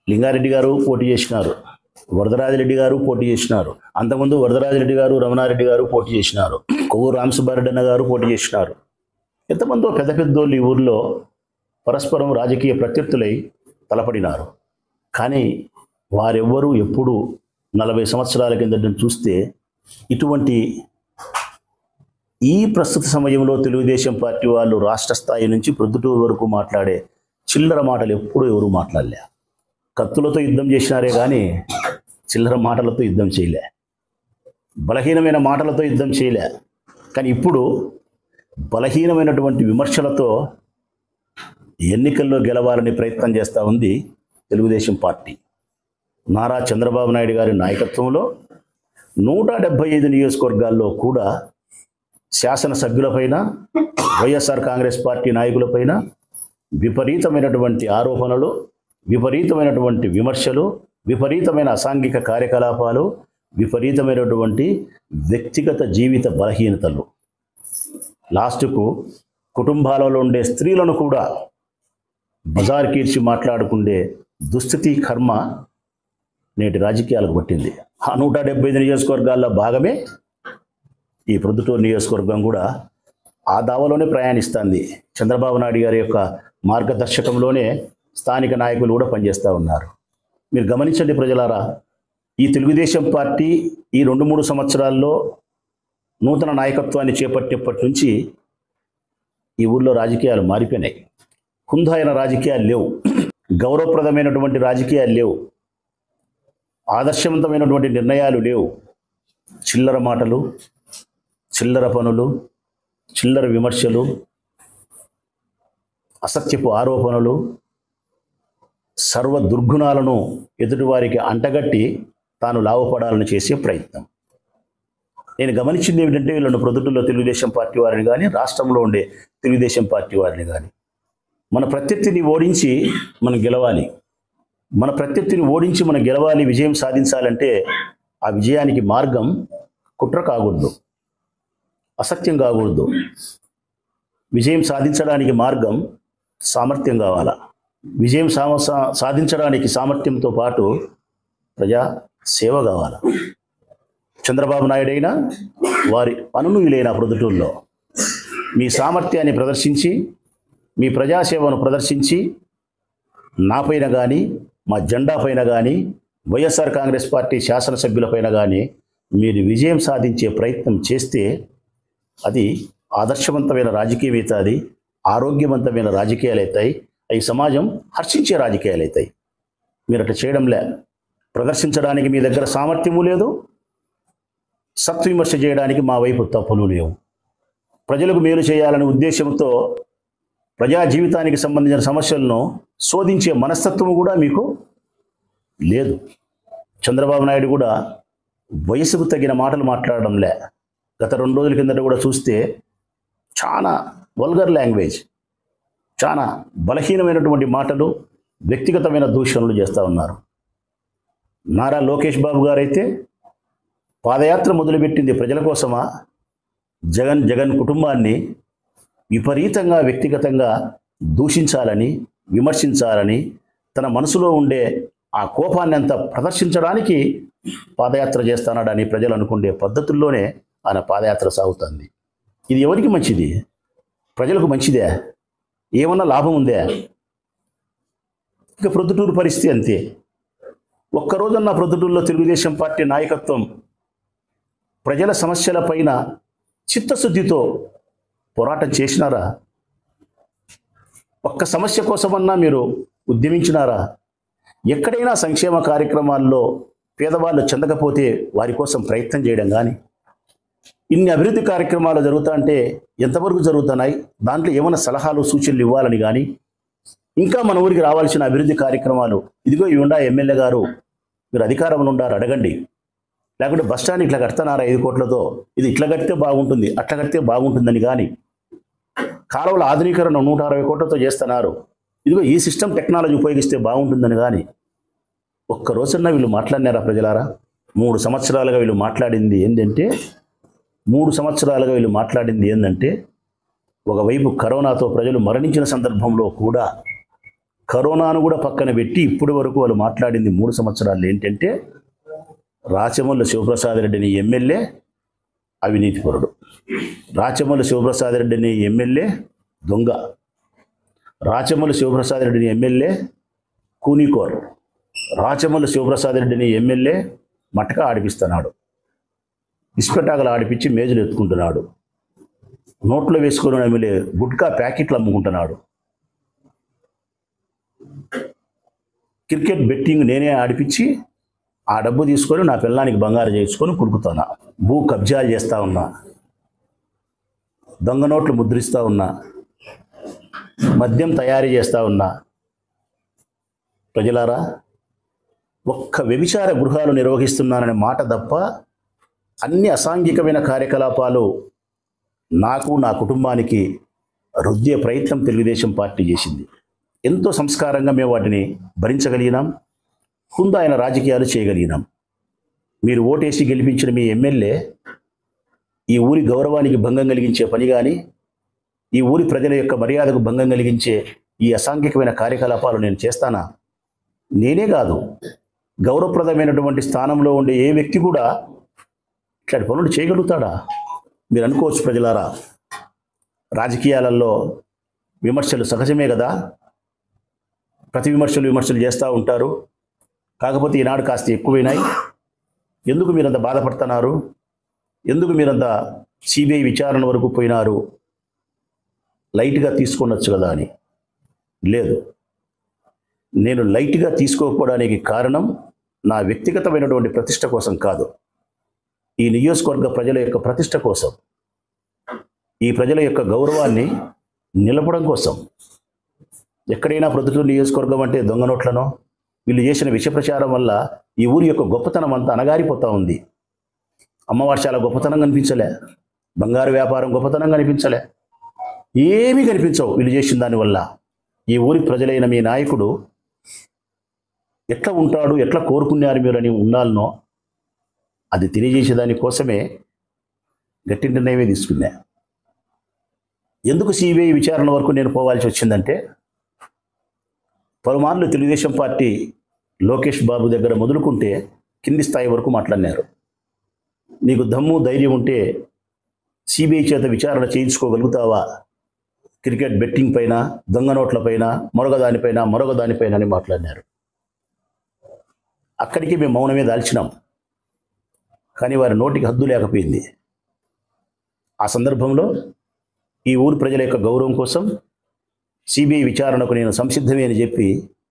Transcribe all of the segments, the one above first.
లింగారెడ్డి గారు పోటీ చేసినారు వరదరాజిరెడ్డి గారు పోటీ చేసినారు అంతకుముందు వరదరాజిరెడ్డి గారు రమణారెడ్డి గారు పోటీ చేసినారు కొవ్వూరు రామసుబ్బారెడ్డి గారు పోటీ చేసినారు ఎంతమందో పెద్ద పెద్దోళ్ళు ఈ ఊర్లో పరస్పరం రాజకీయ ప్రత్యర్థులై తలపడినారు కానీ వారెవ్వరూ ఎప్పుడు నలభై సంవత్సరాల కిందట చూస్తే ఇటువంటి ఈ ప్రస్తుత సమయంలో తెలుగుదేశం పార్టీ వాళ్ళు రాష్ట్ర స్థాయి నుంచి ప్రొద్దుటూరు వరకు మాట్లాడే చిల్లర మాటలు ఎప్పుడూ ఎవరు మాట్లాడలే కత్తులతో యుద్ధం చేసినారే కానీ చిల్లర మాటలతో యుద్ధం చేయలే బలహీనమైన మాటలతో యుద్ధం చేయలే కానీ ఇప్పుడు బలహీనమైనటువంటి విమర్శలతో ఎన్నికల్లో గెలవాలని ప్రయత్నం చేస్తూ ఉంది తెలుగుదేశం పార్టీ నారా చంద్రబాబు నాయుడు గారి నాయకత్వంలో నూట డెబ్భై ఐదు నియోజకవర్గాల్లో కూడా శాసనసభ్యులపైన వైఎస్ఆర్ కాంగ్రెస్ పార్టీ నాయకులపైన విపరీతమైనటువంటి ఆరోపణలు విపరీతమైనటువంటి విమర్శలు విపరీతమైన అసాంఘిక కార్యకలాపాలు విపరీతమైనటువంటి వ్యక్తిగత జీవిత బలహీనతలు లాస్ట్కు కుటుంబాలలో ఉండే స్త్రీలను కూడా బజార్ కీర్చి మాట్లాడుకుండే దుస్థితి కర్మ నేటి రాజకీయాలకు పట్టింది ఆ నూట డెబ్బై ఐదు నియోజకవర్గాల్లో భాగమే ఈ ప్రొద్దుటూరు నియోజకవర్గం కూడా ఆ దావలోనే ప్రయాణిస్తుంది చంద్రబాబు నాయుడు గారి యొక్క మార్గదర్శకంలోనే స్థానిక నాయకులు కూడా పనిచేస్తూ ఉన్నారు మీరు గమనించండి ప్రజలారా ఈ తెలుగుదేశం పార్టీ ఈ రెండు మూడు సంవత్సరాల్లో నూతన నాయకత్వాన్ని చేపట్టినప్పటి నుంచి ఈ ఊర్లో రాజకీయాలు మారిపోయినాయి హుందాయిన రాజకీయాలు లేవు గౌరవప్రదమైనటువంటి రాజకీయాలు లేవు ఆదర్శవంతమైనటువంటి నిర్ణయాలు లేవు చిల్లర మాటలు చిల్లర పనులు చిల్లర విమర్శలు అసత్యపు ఆరోపణలు సర్వ దుర్గుణాలను ఎదుటివారికి అంటగట్టి తాను లాభపడాలని చేసే ప్రయత్నం నేను గమనించింది ఏమిటంటే వీళ్ళను ప్రొద్దుటూరులో తెలుగుదేశం పార్టీ వారిని కానీ రాష్ట్రంలో ఉండే తెలుగుదేశం పార్టీ వారిని కానీ మన ప్రత్యర్థిని ఓడించి మనం గెలవాలి మన ప్రత్యర్థిని ఓడించి మనం గెలవాలి విజయం సాధించాలంటే ఆ విజయానికి మార్గం కుట్ర కాకూడదు అసత్యం కాకూడదు విజయం సాధించడానికి మార్గం సామర్థ్యం కావాలా విజయం సామ సా- సాధించడానికి సామర్థ్యంతో పాటు ప్రజా సేవ కావాలా చంద్రబాబు నాయుడు అయినా వారి అనునుయులైన ప్రొద్దుటూరులో మీ సామర్థ్యాన్ని ప్రదర్శించి మీ ప్రజాసేవను ప్రదర్శించి నాపైన కానీ మా జెండా పైన కానీ వైఎస్ఆర్ కాంగ్రెస్ పార్టీ శాసనసభ్యులపైన కానీ మీరు విజయం సాధించే ప్రయత్నం చేస్తే అది ఆదర్శవంతమైన రాజకీయం అవుతుంది ఆరోగ్యవంతమైన రాజకీయాలు అవుతాయి అవి సమాజం హర్షించే రాజకీయాలు అవుతాయి మీరు అట్లా చేయడంలే ప్రదర్శించడానికి మీ దగ్గర సామర్థ్యము లేదు సత్విమర్శ చేయడానికి మా వైపు తప్పులు లేవు ప్రజలకు మేలు చేయాలనే ఉద్దేశంతో ప్రజా జీవితానికి సంబంధించిన సమస్యలను శోధించే మనస్తత్వం కూడా మీకు లేదు చంద్రబాబు నాయుడు కూడా వయసుకు తగిన మాటలు మాట్లాడడంలే గత రెండు రోజుల కిందట కూడా చూస్తే చాలా వల్గర్ లాంగ్వేజ్ చాలా బలహీనమైనటువంటి మాటలు వ్యక్తిగతమైన దూషణలు చేస్తూ ఉన్నారు నారా లోకేష్ బాబు గారైతే పాదయాత్ర మొదలుపెట్టింది ప్రజల కోసమా జగన్ జగన్ కుటుంబాన్ని విపరీతంగా వ్యక్తిగతంగా దూషించాలని విమర్శించాలని తన మనసులో ఉండే ఆ కోపాన్ని అంతా ప్రదర్శించడానికి పాదయాత్ర చేస్తానని ప్రజలు అనుకునే పద్ధతుల్లోనే ఆయన పాదయాత్ర సాగుతుంది ఇది ఎవరికి మంచిది ప్రజలకు మంచిదే ఏమన్నా లాభం ఉందే ఇక ప్రొద్దుటూరు పరిస్థితి అంతే ఒక్కరోజన్న ప్రొద్దుటూరులో తెలుగుదేశం పార్టీ నాయకత్వం ప్రజల సమస్యలపైన చిత్తశుద్ధితో పోరాటం చేసినారా ఒక్క సమస్య కోసమన్నా మీరు ఉద్యమించినారా ఎక్కడైనా సంక్షేమ కార్యక్రమాల్లో పేదవాళ్ళు చెందకపోతే వారి కోసం ప్రయత్నం చేయడం కానీ ఇన్ని అభివృద్ధి కార్యక్రమాలు జరుగుతా అంటే ఎంతవరకు జరుగుతున్నాయి దాంట్లో ఏమైనా సలహాలు సూచనలు ఇవ్వాలని కానీ ఇంకా మన ఊరికి రావాల్సిన అభివృద్ధి కార్యక్రమాలు ఇదిగో ఇవి ఉండా ఎమ్మెల్యే గారు మీరు అధికారంలో ఉండారు అడగండి లేకుంటే బస్ స్టాండ్ ఇట్లా కడతానారా ఐదు కోట్లతో ఇది ఇట్లా కడితే బాగుంటుంది అట్లా కడితే బాగుంటుందని కానీ కాలువల ఆధునీకరణ నూట అరవై కోట్లతో చేస్తున్నారు ఇదిగో ఈ సిస్టమ్ టెక్నాలజీ ఉపయోగిస్తే బాగుంటుందని కానీ ఒక్క రోజున వీళ్ళు మాట్లాడినారా ప్రజలారా మూడు సంవత్సరాలుగా వీళ్ళు మాట్లాడింది ఏంటంటే మూడు సంవత్సరాలుగా వీళ్ళు మాట్లాడింది ఏంటంటే ఒకవైపు కరోనాతో ప్రజలు మరణించిన సందర్భంలో కూడా కరోనాను కూడా పక్కన పెట్టి ఇప్పటి వరకు వాళ్ళు మాట్లాడింది మూడు సంవత్సరాలు ఏంటంటే రాచమల్లు శివప్రసాద్ రెడ్డిని ఎమ్మెల్యే అవినీతిపరుడు రాచమల్లు శివప్రసాద్ రెడ్డిని ఎమ్మెల్యే దొంగ రాచమల్లు శివప్రసాద్ రెడ్డిని ఎమ్మెల్యే కూనీకోర్ రాచమల్లు శివప్రసాద్ రెడ్డిని ఎమ్మెల్యే మటక ఆడిపిస్తున్నాడు ఇసుకటాకలు ఆడిపించి మేజులు ఎత్తుకుంటున్నాడు నోట్లో వేసుకుని ఎమ్మెల్యే గుట్కా ప్యాకెట్లు అమ్ముకుంటున్నాడు క్రికెట్ బెట్టింగ్ నేనే ఆడిపించి ఆ డబ్బు తీసుకొని నా పిల్లానికి బంగారు చేసుకొని కుడుకుతానా భూ కబ్జాలు చేస్తూ ఉన్నా దొంగ నోట్లు ముద్రిస్తూ ఉన్నా మద్యం తయారీ చేస్తూ ఉన్నా ప్రజలారా ఒక్క వ్యభిచార గృహాలు నిర్వహిస్తున్నాననే మాట తప్ప అన్ని అసాంఘికమైన కార్యకలాపాలు నాకు నా కుటుంబానికి రుద్దే ప్రయత్నం తెలుగుదేశం పార్టీ చేసింది ఎంతో సంస్కారంగా మేము వాటిని భరించగలిగినాం హుందా ఆయన రాజకీయాలు చేయగలిగినాం మీరు ఓటేసి గెలిపించిన మీ ఎమ్మెల్యే ఈ ఊరి గౌరవానికి భంగం కలిగించే పని కానీ ఈ ఊరి ప్రజల యొక్క మర్యాదకు భంగం కలిగించే ఈ అసాంఘికమైన కార్యకలాపాలు నేను చేస్తానా నేనే కాదు గౌరవప్రదమైనటువంటి స్థానంలో ఉండే ఏ వ్యక్తి కూడా ఇట్లాంటి పనులు చేయగలుగుతాడా మీరు అనుకోవచ్చు ప్రజలారా రాజకీయాలలో విమర్శలు సహజమే కదా ప్రతి విమర్శలు విమర్శలు చేస్తూ ఉంటారు కాకపోతే ఈనాడు కాస్త ఎక్కువైనాయి ఎందుకు మీరంత బాధపడుతున్నారు ఎందుకు మీరంత సిబిఐ విచారణ వరకు పోయినారు లైట్గా తీసుకొనొచ్చు కదా అని లేదు నేను లైట్గా తీసుకోకపోవడానికి కారణం నా వ్యక్తిగతమైనటువంటి ప్రతిష్ట కోసం కాదు ఈ నియోజకవర్గ ప్రజల యొక్క ప్రతిష్ట కోసం ఈ ప్రజల యొక్క గౌరవాన్ని నిలపడం కోసం ఎక్కడైనా ప్రొద్దుటూరు నియోజకవర్గం అంటే దొంగ నోట్లనో వీళ్ళు చేసిన విష ప్రచారం వల్ల ఈ ఊరి యొక్క గొప్పతనం అంతా అణగారిపోతూ ఉంది అమ్మవారి చాలా గొప్పతనం కనిపించలే బంగారు వ్యాపారం గొప్పతనం కనిపించలే ఏమీ కనిపించవు వీళ్ళు చేసిన దానివల్ల ఈ ఊరి ప్రజలైన మీ నాయకుడు ఎట్లా ఉంటాడు ఎట్లా కోరుకున్నారు మీరు అని ఉండాలనో అది తెలియజేసే దానికోసమే గట్టి నిర్ణయమే తీసుకున్నా ఎందుకు సిబిఐ విచారణ వరకు నేను పోవాల్సి వచ్చిందంటే పలుమార్లు తెలుగుదేశం పార్టీ లోకేష్ బాబు దగ్గర మొదలుకుంటే కింది స్థాయి వరకు మాట్లాడినారు నీకు దమ్ము ధైర్యం ఉంటే సిబిఐ చేత విచారణ చేయించుకోగలుగుతావా క్రికెట్ బెట్టింగ్ పైన దొంగ నోట్ల పైన మరొక దానిపైన మరొక దానిపైన అని మాట్లాడినారు అక్కడికి మేము మౌనమే దాల్చినాం కానీ వారి నోటికి హద్దు లేకపోయింది ఆ సందర్భంలో ఈ ఊరి ప్రజల యొక్క గౌరవం కోసం సిబిఐ విచారణకు నేను సంసిద్ధమే అని చెప్పి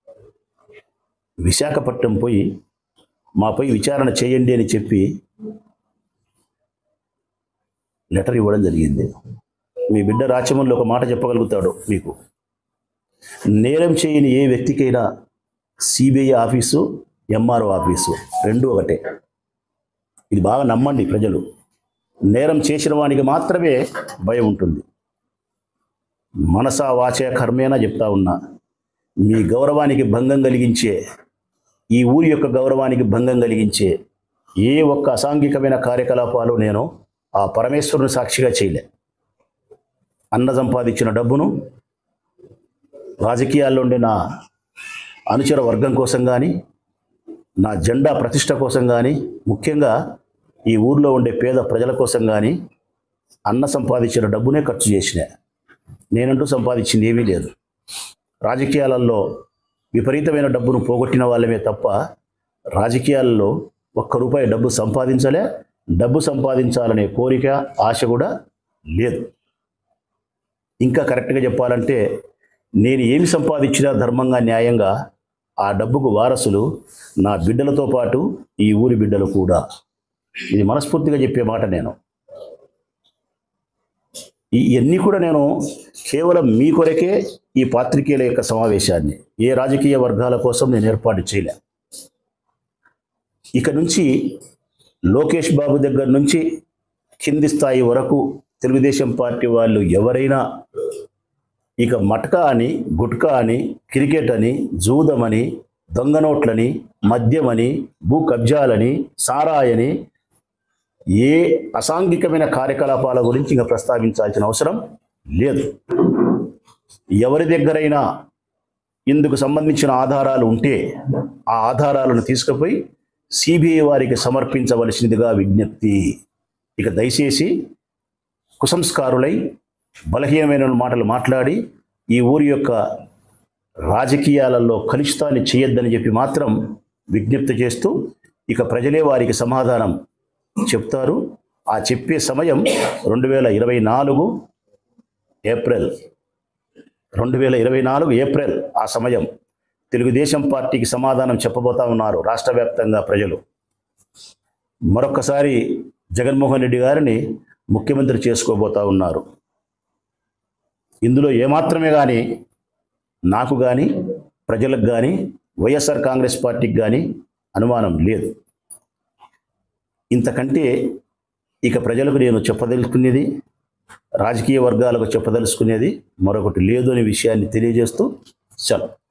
విశాఖపట్నం పోయి మాపై విచారణ చేయండి అని చెప్పి లెటర్ ఇవ్వడం జరిగింది మీ బిడ్డ రాచమంలో ఒక మాట చెప్పగలుగుతాడు మీకు నేరం చేయని ఏ వ్యక్తికైనా సిబిఐ ఆఫీసు ఎంఆర్ఓ ఆఫీసు రెండు ఒకటే ఇది బాగా నమ్మండి ప్రజలు నేరం చేసిన వానికి మాత్రమే భయం ఉంటుంది మనసా వాచ కర్మేనా చెప్తా ఉన్నా మీ గౌరవానికి భంగం కలిగించే ఈ ఊరి యొక్క గౌరవానికి భంగం కలిగించే ఏ ఒక్క అసాంఘికమైన కార్యకలాపాలు నేను ఆ పరమేశ్వరుని సాక్షిగా చేయలే అన్న సంపాదించిన డబ్బును రాజకీయాల్లో ఉండే నా అనుచర వర్గం కోసం కానీ నా జెండా ప్రతిష్ట కోసం కానీ ముఖ్యంగా ఈ ఊర్లో ఉండే పేద ప్రజల కోసం కానీ అన్న సంపాదించిన డబ్బునే ఖర్చు చేసిన నేనంటూ సంపాదించింది ఏమీ లేదు రాజకీయాలలో విపరీతమైన డబ్బును పోగొట్టిన వాళ్ళమే తప్ప రాజకీయాల్లో ఒక్క రూపాయి డబ్బు సంపాదించలే డబ్బు సంపాదించాలనే కోరిక ఆశ కూడా లేదు ఇంకా కరెక్ట్గా చెప్పాలంటే నేను ఏమి సంపాదించినా ధర్మంగా న్యాయంగా ఆ డబ్బుకు వారసులు నా బిడ్డలతో పాటు ఈ ఊరి బిడ్డలు కూడా ఇది మనస్ఫూర్తిగా చెప్పే మాట నేను ఈ ఇవన్నీ కూడా నేను కేవలం మీ కొరకే ఈ పాత్రికేయుల యొక్క సమావేశాన్ని ఏ రాజకీయ వర్గాల కోసం నేను ఏర్పాటు చేయలే ఇక నుంచి లోకేష్ బాబు దగ్గర నుంచి కింది స్థాయి వరకు తెలుగుదేశం పార్టీ వాళ్ళు ఎవరైనా ఇక మటకా అని గుట్కా అని క్రికెట్ అని జూదమని దొంగ నోట్లని మద్యమని భూ కబ్జాలని సారాయని ఏ అసాంఘికమైన కార్యకలాపాల గురించి ఇంకా ప్రస్తావించాల్సిన అవసరం లేదు ఎవరి దగ్గరైనా ఇందుకు సంబంధించిన ఆధారాలు ఉంటే ఆ ఆధారాలను తీసుకుపోయి సిబిఐ వారికి సమర్పించవలసిందిగా విజ్ఞప్తి ఇక దయచేసి కుసంస్కారులై బలహీనమైన మాటలు మాట్లాడి ఈ ఊరి యొక్క రాజకీయాలలో కలుషితాన్ని చేయొద్దని చెప్పి మాత్రం విజ్ఞప్తి చేస్తూ ఇక ప్రజలే వారికి సమాధానం చెప్తారు ఆ చెప్పే సమయం రెండు వేల ఇరవై నాలుగు ఏప్రిల్ రెండు వేల ఇరవై నాలుగు ఏప్రిల్ ఆ సమయం తెలుగుదేశం పార్టీకి సమాధానం చెప్పబోతా ఉన్నారు రాష్ట్ర వ్యాప్తంగా ప్రజలు మరొకసారి జగన్మోహన్ రెడ్డి గారిని ముఖ్యమంత్రి చేసుకోబోతా ఉన్నారు ఇందులో ఏమాత్రమే కానీ నాకు కానీ ప్రజలకు కానీ వైఎస్ఆర్ కాంగ్రెస్ పార్టీకి కానీ అనుమానం లేదు ఇంతకంటే ఇక ప్రజలకు నేను చెప్పదలుచుకునేది రాజకీయ వర్గాలకు చెప్పదలుచుకునేది మరొకటి లేదు అనే విషయాన్ని తెలియజేస్తూ సెలవు